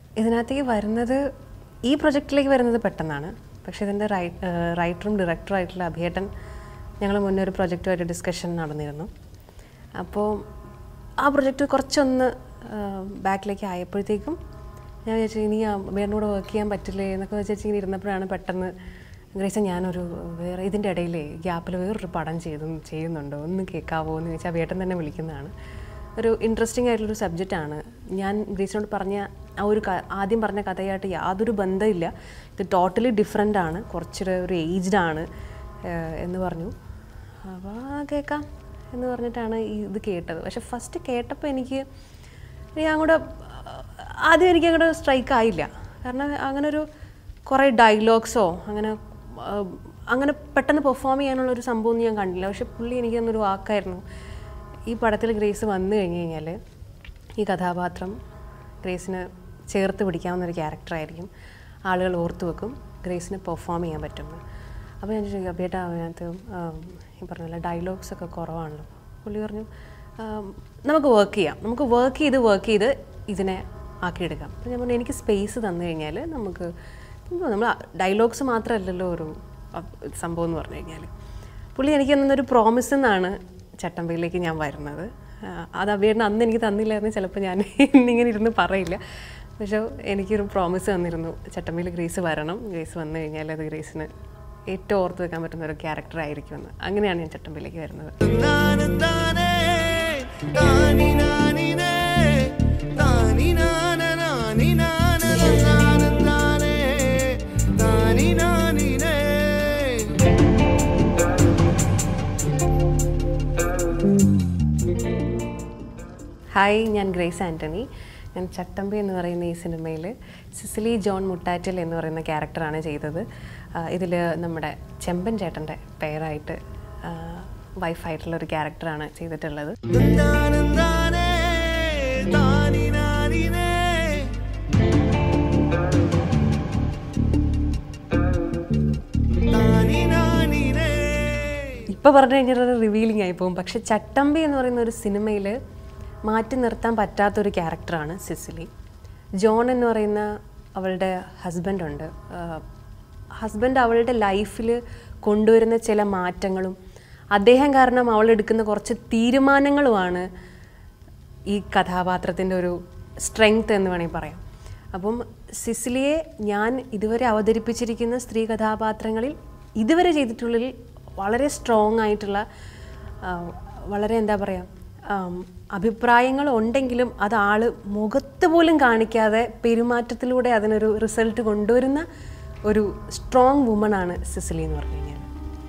ഇതിനകത്തേക്ക് വരുന്നത് ഈ പ്രൊജക്റ്റിലേക്ക് വരുന്നത് പെട്ടെന്നാണ് പക്ഷേ ഇതിൻ്റെ റൈറ്റ് റൈറ്ററും ഡയറക്ടറും ആയിട്ടുള്ള അഭിയേട്ടൻ ഞങ്ങൾ മുന്നേ ഒരു പ്രൊജക്റ്റുമായിട്ട് ഡിസ്കഷൻ നടന്നിരുന്നു അപ്പോൾ ആ പ്രൊജക്റ്റ് കുറച്ചൊന്ന് ബാക്കിലേക്ക് ആയപ്പോഴത്തേക്കും ഞാൻ വിചാരിച്ചു ഇനി അഭിയേട്ടനോട് വർക്ക് ചെയ്യാൻ പറ്റില്ലേ എന്നൊക്കെ വിചാരിച്ച് ഇങ്ങനെ ഇരുന്നപ്പോഴാണ് പെട്ടെന്ന് ഗ്രേസ ഞാനൊരു വേറെ ഇതിൻ്റെ ഇടയിലേ ഗ്യാപ്പിൽ വേറൊരു പടം ചെയ്തു ചെയ്യുന്നുണ്ടോ ഒന്ന് കേൾക്കാവോ എന്ന് ചോദിച്ചാൽ അഭിയേട്ടൻ തന്നെ വിളിക്കുന്നതാണ് ഒരു ഇൻട്രസ്റ്റിംഗ് ആയിട്ടുള്ളൊരു സബ്ജക്റ്റാണ് ഞാൻ ഗ്രേസിനോട് പറഞ്ഞ ആ ഒരു ക- ആദ്യം പറഞ്ഞ കഥയായിട്ട് യാതൊരു ബന്ധമില്ല ഇത് ടോട്ടലി ഡിഫറെൻ്റ് ആണ് കുറച്ചൊരു ഒരു ഏജ്ഡ് ആണ് ഏഹ് എന്ന് പറഞ്ഞു അപ്പോൾ ആ കേൾക്കാം എന്ന് പറഞ്ഞിട്ടാണ് ഈ ഇത് കേട്ടത് പക്ഷെ ഫസ്റ്റ് കേട്ടപ്പോൾ എനിക്ക് ഞാൻ കൂടെ ആദ്യം എനിക്ക് അങ്ങോട്ട് സ്ട്രൈക്ക് ആയില്ല കാരണം അങ്ങനെ ഒരു കുറേ ഡയലോഗ്സോ അങ്ങനെ ആ, അങ്ങനെ പെട്ടെന്ന് പെർഫോം ചെയ്യാനുള്ള ഒരു സംഭവം ഒന്നും ഞാൻ കണ്ടില്ല പക്ഷെ പുള്ളി എനിക്ക് തന്നൊരു വാക്കായിരുന്നു ഈ പടത്തിൽ ഗ്രേസ് വന്നു കഴിഞ്ഞ് കഴിഞ്ഞാൽ ഈ കഥാപാത്രം ഗ്രേസിന് ചേർത്ത് പിടിക്കാവുന്ന ഒരു ക്യാരക്ടറായിരിക്കും ആളുകൾ ഓർത്തു വെക്കും ഗ്രേസിന് പെർഫോം ചെയ്യാൻ പറ്റുമെന്ന് അപ്പോൾ ഞാൻ ചോദിച്ചു അബിയേട്ടാ അതിനകത്ത് ആം, ഈ പറഞ്ഞ പോലെ ഡയലോഗ്സ് ഒക്കെ കുറവാണല്ലോ പുള്ളി പറഞ്ഞു ആം, നമുക്ക് വർക്ക് ചെയ്യാം നമുക്ക് വർക്ക് ചെയ്ത് വർക്ക് ചെയ്ത് ഇതിനെ ആക്കിയെടുക്കാം അപ്പോൾ ഞാൻ പറഞ്ഞു എനിക്ക് സ്പേസ് തന്നു കഴിഞ്ഞാൽ നമുക്ക് നമ്മൾ ഡയലോഗ്സ് മാത്രമല്ലല്ലോ ഒരു അ- സംഭവം എന്ന് പറഞ്ഞു കഴിഞ്ഞാൽ പുള്ളി എനിക്ക് തന്നൊരു പ്രോമിസ് എന്നാണ് ചട്ടമ്പയിലേക്ക് ഞാൻ വരുന്നത് ആ, അത് അഭിയേട്ടൻ അന്ന് എനിക്ക് തന്നില്ലായിരുന്നു ചിലപ്പോൾ ഞാൻ ഇന്നിങ്ങനെ ഇരുന്ന് പറയില്ല പക്ഷേ എനിക്കൊരു പ്രോമിസ് തന്നിരുന്നു ചട്ടമ്പയിൽ ഗ്രേസ് വരണം ഗ്രേസ് വന്നു കഴിഞ്ഞാൽ അത് ഗ്രേസിന് ഏറ്റവും ഓർത്ത് വെക്കാൻ പറ്റുന്ന ഒരു ക്യാരക്ടർ ആയിരിക്കുമെന്ന് അങ്ങനെയാണ് ഞാൻ ചട്ടമ്പയിലേക്ക് വരുന്നത് താനന്താനേ താനി നാനിനേ താനി നാനനാനി നാനനാനന്താനേ താനി നാനിനേ ഹായ് ഞാൻ ഗ്രേസ് ആൻ്റണി ഞാൻ ചട്ടമ്പി എന്ന് പറയുന്ന ഈ സിനിമയിൽ സിസിലി ജോൺ മുട്ടാറ്റൽ എന്ന് പറയുന്ന ക്യാരക്ടറാണ് ചെയ്തത് ഇതിൽ നമ്മുടെ ചെമ്പൻ ചേട്ടൻ്റെ പേരായിട്ട് വൈഫായിട്ടുള്ള ഒരു ക്യാരക്ടറാണ് ചെയ്തിട്ടുള്ളത് താനന്താനേ താനി നാനിനേ താനി നാനിനേ ഇപ്പോൾ പറഞ്ഞു കഴിഞ്ഞാൽ ഒരു റിവീലിംഗ് ആയി പോകും പക്ഷെ ചട്ടമ്പി എന്ന് പറയുന്ന ഒരു സിനിമയിൽ മാറ്റി നിർത്താൻ പറ്റാത്തൊരു ക്യാരക്ടറാണ് സിസിലി ജോൺ എന്ന് പറയുന്ന അവളുടെ ഹസ്ബൻഡുണ്ട് ഹസ്ബൻഡ് അവളുടെ ലൈഫിൽ കൊണ്ടുവരുന്ന ചില മാറ്റങ്ങളും അദ്ദേഹം കാരണം അവൾ എടുക്കുന്ന കുറച്ച് തീരുമാനങ്ങളുമാണ് ഈ കഥാപാത്രത്തിൻ്റെ ഒരു സ്ട്രെങ്ത് എന്ന് വേണമെങ്കിൽ പറയാം അപ്പം സിസിലിയെ ഞാൻ ഇതുവരെ അവതരിപ്പിച്ചിരിക്കുന്ന സ്ത്രീ കഥാപാത്രങ്ങളിൽ ഇതുവരെ ചെയ്തിട്ടുള്ളിൽ വളരെ സ്ട്രോങ് ആയിട്ടുള്ള ആ, വളരെ എന്താ പറയുക ആം, അഭിപ്രായങ്ങൾ ഉണ്ടെങ്കിലും അത് ആൾ മുഖത്ത് പോലും കാണിക്കാതെ പെരുമാറ്റത്തിലൂടെ അതിനൊരു റിസൾട്ട് കൊണ്ടുവരുന്ന ഒരു സ്ട്രോങ് വുമണാണ് സിസിലി എന്ന് പറഞ്ഞു കഴിഞ്ഞാൽ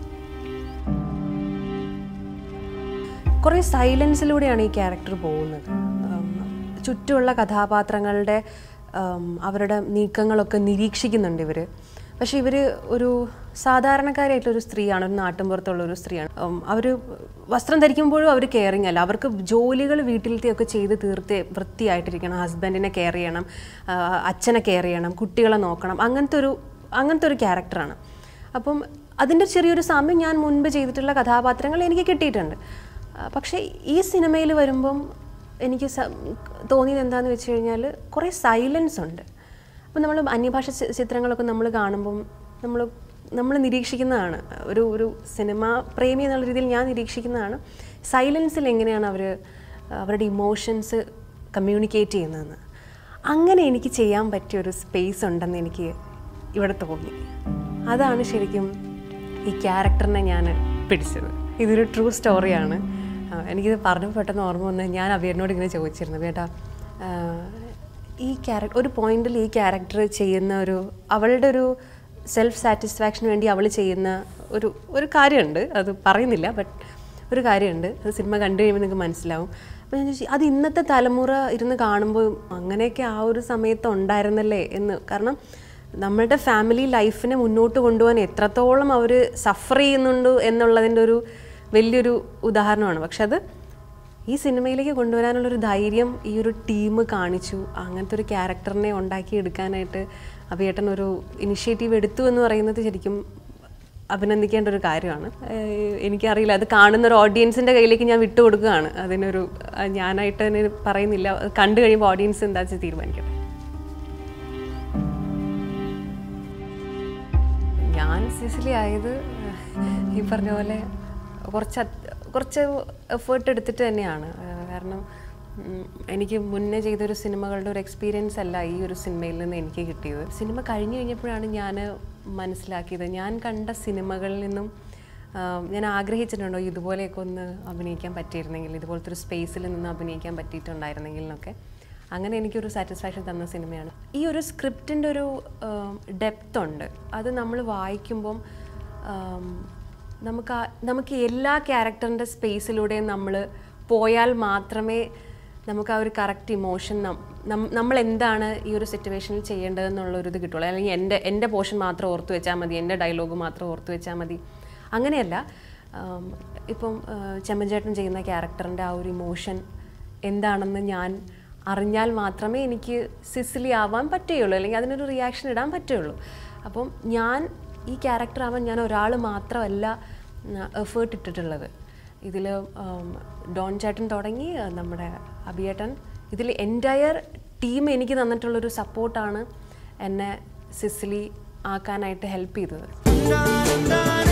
കുറേ സൈലൻസിലൂടെയാണ് ഈ ക്യാരക്ടർ പോകുന്നത് ഉം, ചുറ്റുമുള്ള കഥാപാത്രങ്ങളുടെ ഉം, അവരുടെ നീക്കങ്ങളൊക്കെ നിരീക്ഷിക്കുന്നുണ്ട് ഇവർ പക്ഷെ ഇവർ ഒരു സാധാരണക്കാരായിട്ടുള്ളൊരു സ്ത്രീയാണ് ഒരു നാട്ടിൻപുറത്തുള്ള ഒരു സ്ത്രീയാണ് അവർ വസ്ത്രം ധരിക്കുമ്പോഴും അവർ കെയറിങ് അല്ല അവർക്ക് ജോലികൾ വീട്ടിലത്തെയൊക്കെ ചെയ്ത് തീർത്ത് വൃത്തിയായിട്ടിരിക്കണം ഹസ്ബൻഡിനെ കെയർ ചെയ്യണം ആ, അച്ഛനെ കെയർ ചെയ്യണം കുട്ടികളെ നോക്കണം അങ്ങനത്തെ ഒരു അങ്ങനത്തെ ഒരു ക്യാരക്ടറാണ് അപ്പം അതിൻ്റെ ചെറിയൊരു സാമ്യം ഞാൻ മുൻപ് ചെയ്തിട്ടുള്ള കഥാപാത്രങ്ങൾ എനിക്ക് കിട്ടിയിട്ടുണ്ട് ആ, പക്ഷേ ഈ സിനിമയിൽ വരുമ്പം എനിക്ക് സ- തോന്നിയത് എന്താണെന്ന് വെച്ച് കഴിഞ്ഞാൽ കുറേ സൈലൻസ് ഉണ്ട് അപ്പം നമ്മൾ അന്യഭാഷ ചി- ചിത്രങ്ങളൊക്കെ നമ്മൾ കാണുമ്പം നമ്മൾ നമ്മൾ നിരീക്ഷിക്കുന്നതാണ് ഒരു ഒരു സിനിമ പ്രേമി എന്നുള്ള രീതിയിൽ ഞാൻ നിരീക്ഷിക്കുന്നതാണ് സൈലൻസിൽ എങ്ങനെയാണ് അവർ അവരുടെ ഇമോഷൻസ് കമ്മ്യൂണിക്കേറ്റ് ചെയ്യുന്നതെന്ന് അങ്ങനെ എനിക്ക് ചെയ്യാൻ പറ്റിയ ഒരു സ്പേസ് ഉണ്ടെന്ന് എനിക്ക് ഇവിടെ തോന്നി അതാണ് ശരിക്കും ഈ ക്യാരക്ടറിനെ ഞാൻ പിടിച്ചത് ഇതൊരു ട്രൂ സ്റ്റോറിയാണ് ആ, എനിക്കിത് പറഞ്ഞപ്പോൾ പെട്ടെന്ന് ഓർമ്മ വന്ന് ഞാൻ അബീറിനോട് ഇങ്ങനെ ചോദിച്ചിരുന്നു ചേട്ടാ ആ, ഈ ക്യാരക്ടർ ഒരു പോയിന്റിൽ ഈ ക്യാരക്ടർ ചെയ്യുന്ന ഒരു അവളുടെ ഒരു സെൽഫ് സാറ്റിസ്ഫാക്ഷന് വേണ്ടി അവൾ ചെയ്യുന്ന ഒരു ഒരു കാര്യമുണ്ട് അത് പറയുന്നില്ല ബട്ട് ഒരു കാര്യമുണ്ട് അത് സിനിമ കണ്ടു കഴിയുമ്പോൾ നിങ്ങൾക്ക് മനസ്സിലാവും അപ്പോൾ ഞാൻ ചോദിച്ചു അത് ഇന്നത്തെ തലമുറ ഇരുന്ന് കാണുമ്പോൾ അങ്ങനെയൊക്കെ ആ ഒരു സമയത്ത് ഉണ്ടായിരുന്നല്ലേ എന്ന് കാരണം നമ്മളുടെ ഫാമിലി ലൈഫിനെ മുന്നോട്ട് കൊണ്ടുപോകാൻ എത്രത്തോളം അവർ സഫർ ചെയ്യുന്നുണ്ട് എന്നുള്ളതിൻ്റെ ഒരു വലിയൊരു ഉദാഹരണമാണ് പക്ഷെ അത് ഈ സിനിമയിലേക്ക് കൊണ്ടുവരാനുള്ളൊരു ധൈര്യം ഈ ഒരു ടീം കാണിച്ചു അങ്ങനത്തെ ഒരു ക്യാരക്ടറിനെ ഉണ്ടാക്കിയെടുക്കാനായിട്ട് അഭിയേട്ടൻ ഒരു ഇനിഷ്യേറ്റീവ് എടുത്തു എന്ന് പറയുന്നത് ശരിക്കും അഭിനന്ദിക്കേണ്ട ഒരു കാര്യമാണ് ഏഹ് എനിക്കറിയില്ല അത് കാണുന്ന ഒരു ഓഡിയൻസിൻ്റെ കയ്യിലേക്ക് ഞാൻ വിട്ടുകൊടുക്കുകയാണ് അതിനൊരു അഹ് ഞാനായിട്ട് അതിന് പറയുന്നില്ല അത് കണ്ടു കഴിയുമ്പോൾ ഓഡിയൻസ് എന്താ വെച്ചാൽ തീരുമാനിക്കട്ടെ ഞാൻ സിസിലി ആയത് ഈ പറഞ്ഞ പോലെ കുറച്ച് അത്- കുറച്ച് എഫേർട്ട് എടുത്തിട്ട് തന്നെയാണ് ഏഹ് കാരണം ഉം, എനിക്ക് മുന്നേ ചെയ്തൊരു സിനിമകളുടെ ഒരു എക്സ്പീരിയൻസ് അല്ല ഈ ഒരു സിനിമയിൽ നിന്ന് എനിക്ക് കിട്ടിയത് സിനിമ കഴിഞ്ഞു കഴിഞ്ഞപ്പോഴാണ് ഞാൻ മനസ്സിലാക്കിയത് ഞാൻ കണ്ട സിനിമകളിൽ നിന്നും ആഹ്, ഞാൻ ആഗ്രഹിച്ചിട്ടുണ്ടോ ഇതുപോലെയൊക്കെ ഒന്ന് അഭിനയിക്കാൻ പറ്റിയിരുന്നെങ്കിൽ ഇതുപോലത്തെ ഒരു സ്പേസിൽ നിന്ന് അഭിനയിക്കാൻ പറ്റിയിട്ടുണ്ടായിരുന്നെങ്കിൽ എന്നൊക്കെ അങ്ങനെ എനിക്കൊരു സാറ്റിസ്ഫാക്ഷൻ തന്ന സിനിമയാണ് ഈ ഒരു സ്ക്രിപ്റ്റിൻ്റെ ഒരു ഡെപ്ത് ഉണ്ട് അത് നമ്മൾ വായിക്കുമ്പം ആം, നമുക്ക് ആ- നമുക്ക് എല്ലാ ക്യാരക്ടറിൻ്റെ സ്പേസിലൂടെയും നമ്മൾ പോയാൽ മാത്രമേ നമുക്ക് ആ ഒരു കറക്റ്റ് ഇമോഷൻ നമ്മൾ എന്താണ് ഈ ഒരു സിറ്റുവേഷനിൽ ചെയ്യേണ്ടതെന്നുള്ളൊരു ഇത് കിട്ടുള്ളൂ അല്ലെങ്കിൽ എൻ്റെ എൻ്റെ പോർഷൻ മാത്രം ഓർത്ത് വെച്ചാൽ മതി എൻ്റെ ഡയലോഗ് മാത്രം ഓർത്ത് വെച്ചാൽ മതി അങ്ങനെയല്ല ആം, ഇപ്പം ആ, ചെമ്മൻചേട്ടൻ ചെയ്യുന്ന ക്യാരക്ടറിൻ്റെ ആ ഒരു ഇമോഷൻ എന്താണെന്ന് ഞാൻ അറിഞ്ഞാൽ മാത്രമേ എനിക്ക് സിസിലി ആവാൻ പറ്റുകയുള്ളൂ അല്ലെങ്കിൽ അതിനൊരു റിയാക്ഷൻ ഇടാൻ പറ്റുകയുള്ളൂ അപ്പം ഞാൻ ഈ ക്യാരക്ടർ ആവാൻ ഞാൻ ഒരാൾ മാത്രമല്ല എഫേർട്ട് ഇട്ടിട്ടുള്ളത് ഇതിൽ ഡോൺ ചേട്ടൻ തുടങ്ങി ആ, നമ്മുടെ അഭിയേട്ടൻ ഇതിൽ എൻറ്റയർ ടീം എനിക്ക് തന്നിട്ടുള്ളൊരു സപ്പോർട്ടാണ് എന്നെ സിസിലി ആക്കാനായിട്ട് ഹെൽപ്പ് ചെയ്തത് താനം താനേ